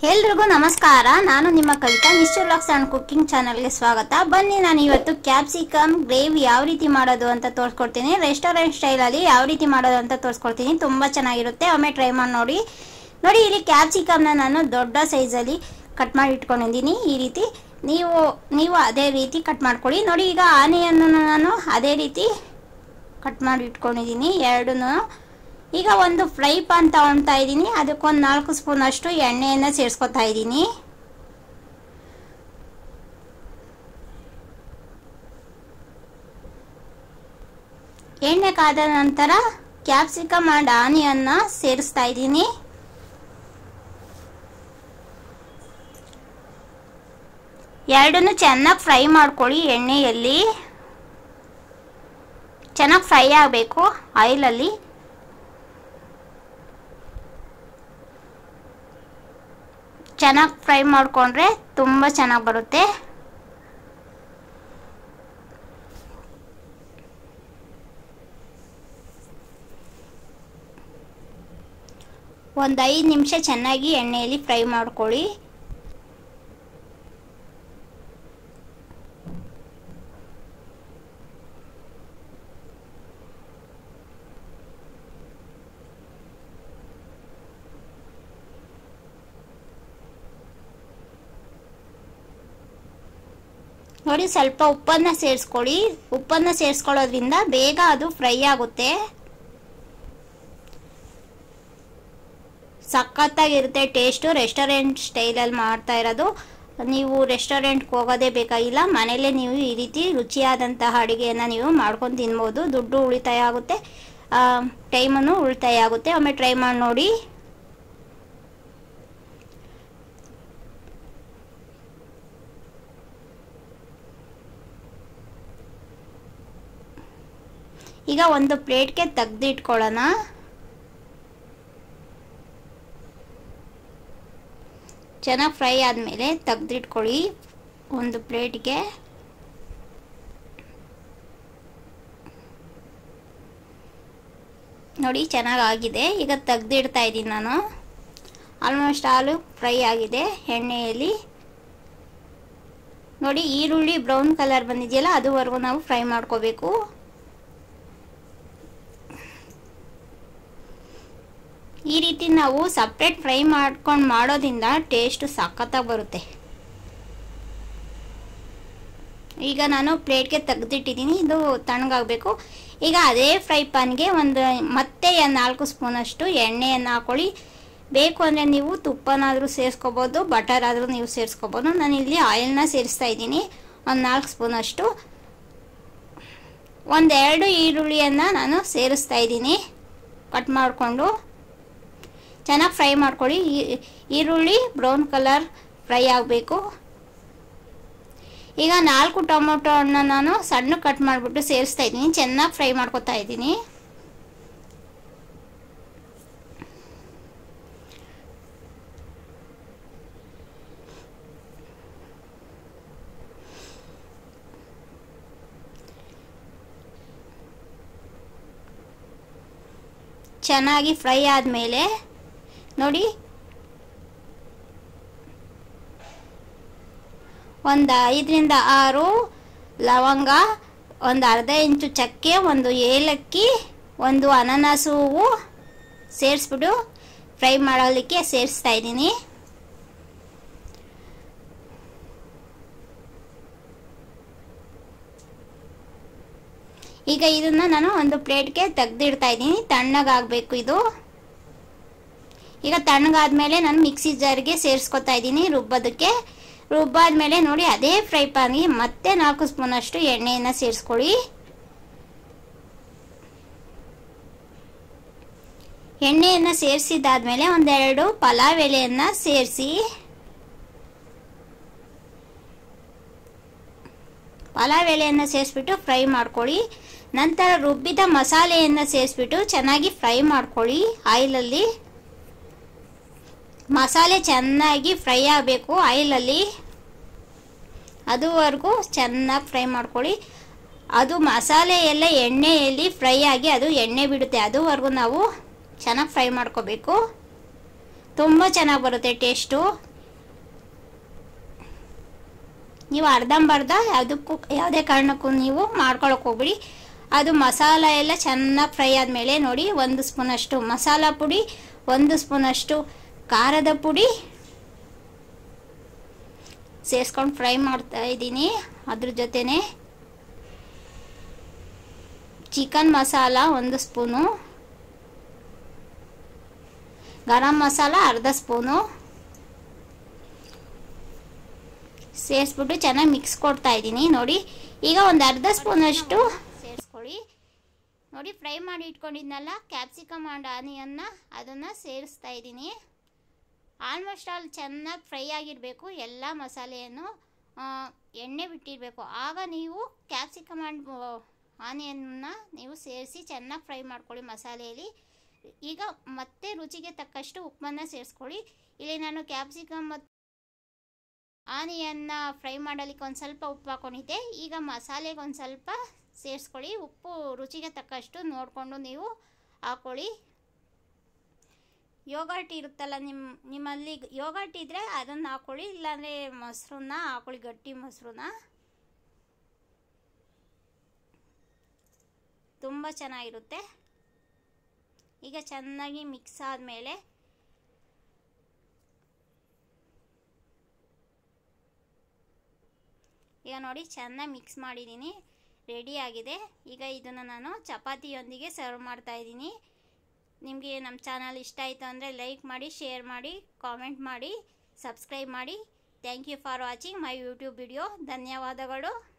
ಎಲ್ರಿಗೂ ನಮಸ್ಕಾರ ನಾನು ನಿಮ್ಮ Kavitha mister locks and cooking ಚಾನಲ್ಗೆ ಸ್ವಾಗತ ಬನ್ನಿ ನಾನು ಇವತ್ತು ಕ್ಯಾಪ್ಸಿಕಮ್ ಗ್ರೇವಿ ಯಾವ ರೀತಿ ಮಾಡೋದು ಅಂತ ತೋರಿಸ್ಕೊಡ್ತೀನಿ ರೆಸ್ಟೋರೆಂಟ್ ಸ್ಟೈಲಲ್ಲಿ ಯಾವ ರೀತಿ ಮಾಡೋದು ಅಂತ ತೋರಿಸ್ಕೊಡ್ತೀನಿ ತುಂಬ ಚೆನ್ನಾಗಿರುತ್ತೆ ಒಮ್ಮೆ ಟ್ರೈ ಮಾಡಿ ನೋಡಿ ನೋಡಿ ಇಲ್ಲಿ ಕ್ಯಾಪ್ಸಿಕಮ್ನ ನಾನು ದೊಡ್ಡ ಸೈಜಲ್ಲಿ ಕಟ್ ಮಾಡಿ ಇಟ್ಕೊಂಡಿದ್ದೀನಿ ಈ ರೀತಿ ನೀವು ನೀವು ಅದೇ ರೀತಿ ಕಟ್ ಮಾಡ್ಕೊಳ್ಳಿ ನೋಡಿ ಈಗ ಆನಿಯನ್ನು ನಾನು ಅದೇ ರೀತಿ ಕಟ್ ಮಾಡಿ ಇಟ್ಕೊಂಡಿದ್ದೀನಿ ಎರಡನ್ನೂ ಈಗ ಒಂದು ಫ್ರೈ ಪಾನ್ ತಗೊಳ್ತಾ ಇದ್ದೀನಿ ಅದಕ್ಕೊಂದು ನಾಲ್ಕು ಸ್ಪೂನ್ ಅಷ್ಟು ಎಣ್ಣೆಯನ್ನು ಸೇರಿಸ್ಕೊತಾ ಇದ್ದೀನಿ ಎಣ್ಣೆ ಕಾದ ನಂತರ ಕ್ಯಾಪ್ಸಿಕಮ್ ಆ್ಯಂಡ್ ಆನಿಯನ್ನ ಸೇರಿಸ್ತಾ ಇದ್ದೀನಿ ಎರಡನ್ನು ಚೆನ್ನಾಗಿ ಫ್ರೈ ಮಾಡ್ಕೊಳ್ಳಿ ಎಣ್ಣೆಯಲ್ಲಿ ಚೆನ್ನಾಗಿ ಫ್ರೈ ಆಗಬೇಕು ಆಯಿಲಲ್ಲಿ ಚೆನ್ನಾಗಿ ಫ್ರೈ ಮಾಡಿಕೊಂಡ್ರೆ ತುಂಬ ಚೆನ್ನಾಗಿ ಬರುತ್ತೆ ಒಂದು ಐದು ನಿಮಿಷ ಚೆನ್ನಾಗಿ ಎಣ್ಣೆಯಲ್ಲಿ ಫ್ರೈ ಮಾಡ್ಕೊಳ್ಳಿ ನೋಡಿ ಸ್ವಲ್ಪ ಉಪ್ಪನ್ನು ಸೇರಿಸ್ಕೊಳ್ಳಿ ಉಪ್ಪನ್ನು ಸೇರಿಸ್ಕೊಳ್ಳೋದ್ರಿಂದ ಬೇಗ ಅದು ಫ್ರೈ ಆಗುತ್ತೆ ಸಖತ್ತಾಗಿರುತ್ತೆ ಟೇಸ್ಟು ರೆಸ್ಟೋರೆಂಟ್ ಸ್ಟೈಲಲ್ಲಿ ಮಾಡ್ತಾ ಇರೋದು ನೀವು ರೆಸ್ಟೋರೆಂಟ್ಗೆ ಹೋಗೋದೇ ಬೇಕಾಗಿಲ್ಲ ಮನೇಲೇ ನೀವು ಈ ರೀತಿ ರುಚಿಯಾದಂತಹ ಅಡುಗೆಯನ್ನು ನೀವು ಮಾಡ್ಕೊಂಡು ತಿನ್ಬೋದು ದುಡ್ಡು ಉಳಿತಾಯ ಆಗುತ್ತೆ ಟೈಮನ್ನು ಉಳಿತಾಯ ಆಗುತ್ತೆ ಒಮ್ಮೆ ಟ್ರೈ ಮಾಡಿ ನೋಡಿ ಈಗ ಒಂದು ಪ್ಲೇಟ್ಗೆ ತೆಗ್ದಿಟ್ಕೊಳ್ಳೋಣ ಚೆನ್ನಾಗಿ ಫ್ರೈ ಆದಮೇಲೆ ತೆಗ್ದಿಟ್ಕೊಳ್ಳಿ ಒಂದು ಪ್ಲೇಟ್ಗೆ ನೋಡಿ ಚೆನ್ನಾಗಿ ಆಗಿದೆ ಈಗ ತೆಗ್ದಿಡ್ತಾ ಇದ್ದೀನಿ ನಾನು ಆಲ್ಮೋಸ್ಟ್ ಹಾಲು ಫ್ರೈ ಆಗಿದೆ ಎಣ್ಣೆಯಲ್ಲಿ ನೋಡಿ ಈರುಳ್ಳಿ ಬ್ರೌನ್ ಕಲರ್ ಬಂದಿದೆಯಲ್ಲ ಅದುವರೆಗೂ ನಾವು ಫ್ರೈ ಮಾಡ್ಕೋಬೇಕು ಈ ರೀತಿ ನಾವು ಸಪ್ರೇಟ್ ಫ್ರೈ ಮಾಡ್ಕೊಂಡು ಮಾಡೋದ್ರಿಂದ ಟೇಸ್ಟ್ ಸಖತ್ತಾಗಿ ಬರುತ್ತೆ ಈಗ ನಾನು ಪ್ಲೇಟ್ಗೆ ತೆಗೆದಿಟ್ಟಿದ್ದೀನಿ ಇದು ತಣ್ಣಗಾಗಬೇಕು ಈಗ ಅದೇ ಫ್ರೈ ಪಾನ್ಗೆ ಒಂದು ಮತ್ತೆ ನಾಲ್ಕು ಸ್ಪೂನಷ್ಟು ಎಣ್ಣೆಯನ್ನು ಹಾಕೊಳ್ಳಿ ಬೇಕು ಅಂದರೆ ನೀವು ತುಪ್ಪನಾದರೂ ಸೇರಿಸ್ಕೋಬೋದು ಬಟರ್ ಆದರೂ ನೀವು ಸೇರಿಸ್ಕೋಬೋದು ನಾನು ಇಲ್ಲಿ ಆಯಿಲ್ನ ಸೇರಿಸ್ತಾ ಇದ್ದೀನಿ ಒಂದು ನಾಲ್ಕು ಸ್ಪೂನಷ್ಟು ಒಂದೆರಡು ಈರುಳ್ಳಿಯನ್ನು ನಾನು ಸೇರಿಸ್ತಾ ಇದ್ದೀನಿ ಕಟ್ ಮಾಡಿಕೊಂಡು ಚೆನ್ನಾಗಿ ಫ್ರೈ ಮಾಡ್ಕೊಳ್ಳಿ ಈರುಳ್ಳಿ ಬ್ರೌನ್ ಕಲರ್ ಫ್ರೈ ಆಗಬೇಕು ಈಗ ನಾಲ್ಕು ಟೊಮೊಟೊ ಹಣ್ಣು ನಾನು ಸಣ್ಣ ಕಟ್ ಮಾಡಿಬಿಟ್ಟು ಸೇರಿಸ್ತಾ ಇದ್ದೀನಿ ಚೆನ್ನಾಗಿ ಫ್ರೈ ಮಾಡ್ಕೊತಾ ಇದ್ದೀನಿ ಚೆನ್ನಾಗಿ ಫ್ರೈ ಆದಮೇಲೆ ನೋಡಿ ಒಂದು ಐದರಿಂದ ಆರು ಲವಂಗ ಒಂದು ಅರ್ಧ ಇಂಚು ಚಕ್ಕೆ ಒಂದು ಏಲಕ್ಕಿ ಒಂದು ಅನಾನಸು ಹೂವು ಸೇರಿಸ್ಬಿಟ್ಟು ಫ್ರೈ ಮಾಡೋದಕ್ಕೆ ಸೇರಿಸ್ತಾ ಇದ್ದೀನಿ ಈಗ ಇದನ್ನು ನಾನು ಒಂದು ಪ್ಲೇಟ್ಗೆ ತೆಗ್ದಿಡ್ತಾ ಇದ್ದೀನಿ ತಣ್ಣಗಾಗಬೇಕು ಇದು ಈಗ ತಣ್ಣಗಾದ್ಮೇಲೆ ನಾನು ಮಿಕ್ಸಿ ಜಾರ್ಗೆ ಸೇರಿಸ್ಕೊತಾ ಇದ್ದೀನಿ ರುಬ್ಬೋದಕ್ಕೆ ರುಬ್ಬಾದ್ಮೇಲೆ ನೋಡಿ ಅದೇ ಫ್ರೈ ಪಾನ್ಗೆ ಮತ್ತೆ ನಾಲ್ಕು ಸ್ಪೂನ್ ಅಷ್ಟು ಎಣ್ಣೆಯನ್ನು ಸೇರಿಸ್ಕೊಳ್ಳಿ ಎಣ್ಣೆಯನ್ನು ಸೇರಿಸಿದಾದ್ಮೇಲೆ ಒಂದೆರಡು ಪಲಾವ್ ಎಲೆಯನ್ನು ಸೇರಿಸಿ ಪಲಾವ್ ಎಲೆಯನ್ನು ಸೇರಿಸ್ಬಿಟ್ಟು ಫ್ರೈ ಮಾಡ್ಕೊಳ್ಳಿ ನಂತರ ರುಬ್ಬಿದ ಮಸಾಲೆಯನ್ನು ಸೇರಿಸ್ಬಿಟ್ಟು ಚೆನ್ನಾಗಿ ಫ್ರೈ ಮಾಡ್ಕೊಳ್ಳಿ ಆಯಿಲಲ್ಲಿ ಮಸಾಲೆ ಚೆನ್ನಾಗಿ ಫ್ರೈ ಆಗಬೇಕು ಆಯಿಲಲ್ಲಿ ಅದುವರೆಗೂ ಚೆನ್ನಾಗಿ ಫ್ರೈ ಮಾಡ್ಕೊಳ್ಳಿ ಅದು ಮಸಾಲೆ ಎಲ್ಲ ಎಣ್ಣೆಯಲ್ಲಿ ಫ್ರೈ ಆಗಿ ಅದು ಎಣ್ಣೆ ಬಿಡುತ್ತೆ ಅದುವರೆಗೂ ನಾವು ಚೆನ್ನಾಗಿ ಫ್ರೈ ಮಾಡ್ಕೋಬೇಕು ತುಂಬ ಚೆನ್ನಾಗಿ ಬರುತ್ತೆ ಟೇಸ್ಟು ನೀವು ಅರ್ಧಂಬರ್ಧ ಯಾವುದಕ್ಕೂ ಯಾವುದೇ ಕಾರಣಕ್ಕೂ ನೀವು ಮಾಡ್ಕೊಳಕ್ಕೆ ಹೋಗ್ಬಿಡಿ ಅದು ಮಸಾಲ ಎಲ್ಲ ಚೆನ್ನಾಗಿ ಫ್ರೈ ಆದಮೇಲೆ ನೋಡಿ ಒಂದು ಸ್ಪೂನಷ್ಟು ಮಸಾಲ ಪುಡಿ ಒಂದು ಸ್ಪೂನಷ್ಟು ಖಾರದ ಪುಡಿ ಸೇರಿಸ್ಕೊಂಡು ಫ್ರೈ ಮಾಡ್ತಾ ಇದ್ದೀನಿ ಅದ್ರ ಜೊತೆನೆ ಚಿಕನ್ ಮಸಾಲ ಒಂದು ಸ್ಪೂನು ಗರಂ ಮಸಾಲ ಅರ್ಧ ಸ್ಪೂನು ಸೇರಿಸ್ಬಿಟ್ಟು ಚೆನ್ನಾಗಿ ಮಿಕ್ಸ್ ಕೊಡ್ತಾ ಇದ್ದೀನಿ ನೋಡಿ ಈಗ ಒಂದು ಅರ್ಧ ಸ್ಪೂನಷ್ಟು ಸೇರಿಸ್ಕೊಳ್ಳಿ ನೋಡಿ ಫ್ರೈ ಮಾಡಿ ಇಟ್ಕೊಂಡಿದ್ನಲ್ಲ ಕ್ಯಾಪ್ಸಿಕಮ್ ಆ್ಯಂಡ್ ಆನಿಯನ್ನ ಅದನ್ನು ಸೇರಿಸ್ತಾ ಇದ್ದೀನಿ ಆಲ್ಮೋಸ್ಟ್ ಆಲ್ ಚೆನ್ನಾಗಿ ಫ್ರೈ ಆಗಿರಬೇಕು ಎಲ್ಲ ಮಸಾಲೆಯನ್ನು ಆ, ಎಣ್ಣೆ ಬಿಟ್ಟಿರಬೇಕು ಆಗ ನೀವು ಕ್ಯಾಪ್ಸಿಕಮ್ ಆ್ಯಂಡ್ ಆನಿಯನ್ನ ನೀವು ಸೇರಿಸಿ ಚೆನ್ನಾಗಿ ಫ್ರೈ ಮಾಡ್ಕೊಳ್ಳಿ ಮಸಾಲೆಯಲ್ಲಿ ಈಗ ಮತ್ತೆ ರುಚಿಗೆ ತಕ್ಕಷ್ಟು ಉಪ್ಪನ್ನು ಸೇರಿಸ್ಕೊಳ್ಳಿ ಇಲ್ಲಿ ನಾನು ಕ್ಯಾಪ್ಸಿಕಮ್ ಮತ್ತು ಆನಿಯನ್ನ ಫ್ರೈ ಮಾಡಲಿಕ್ಕೆ ಒಂದು ಸ್ವಲ್ಪ ಉಪ್ಪು ಹಾಕೊಂಡಿದ್ದೆ ಈಗ ಮಸಾಲೆಗೆ ಒಂದು ಸ್ವಲ್ಪ ಸೇರಿಸ್ಕೊಳ್ಳಿ ಉಪ್ಪು ರುಚಿಗೆ ತಕ್ಕಷ್ಟು ನೋಡಿಕೊಂಡು ನೀವು ಹಾಕೊಳ್ಳಿ ಯೋಗರ್ಟ್ ಇರುತ್ತಲ್ಲ ನಿಮ್ಮ ನಿಮ್ಮಲ್ಲಿ ಯೋಗರ್ಟ್ ಇದ್ದರೆ ಅದನ್ನು ಹಾಕೊಳ್ಳಿ ಇಲ್ಲಾಂದರೆ ಮೊಸರನ್ನ ಹಾಕೊಳ್ಳಿ ಗಟ್ಟಿ ಮೊಸರನ್ನ ತುಂಬ ಚೆನ್ನಾಗಿರುತ್ತೆ ಈಗ ಚೆನ್ನಾಗಿ ಮಿಕ್ಸ್ ಆದಮೇಲೆ ಈಗ ನೋಡಿ ಚೆನ್ನಾಗಿ ಮಿಕ್ಸ್ ಮಾಡಿದ್ದೀನಿ ರೆಡಿ ಆಗಿದೆ ಈಗ ಇದನ್ನು ನಾನು ಚಪಾತಿಯೊಂದಿಗೆ ಸರ್ವ್ ಮಾಡ್ತಾ ಇದ್ದೀನಿ ನಿಮಗೆ ನಮ್ಮ ಚಾನಲ್ ಇಷ್ಟ ಆಯಿತು ಅಂದರೆ ಲೈಕ್ ಮಾಡಿ ಶೇರ್ ಮಾಡಿ ಕಾಮೆಂಟ್ ಮಾಡಿ ಸಬ್ಸ್ಕ್ರೈಬ್ ಮಾಡಿ thank you for watching my YouTube video ಧನ್ಯವಾದಗಳು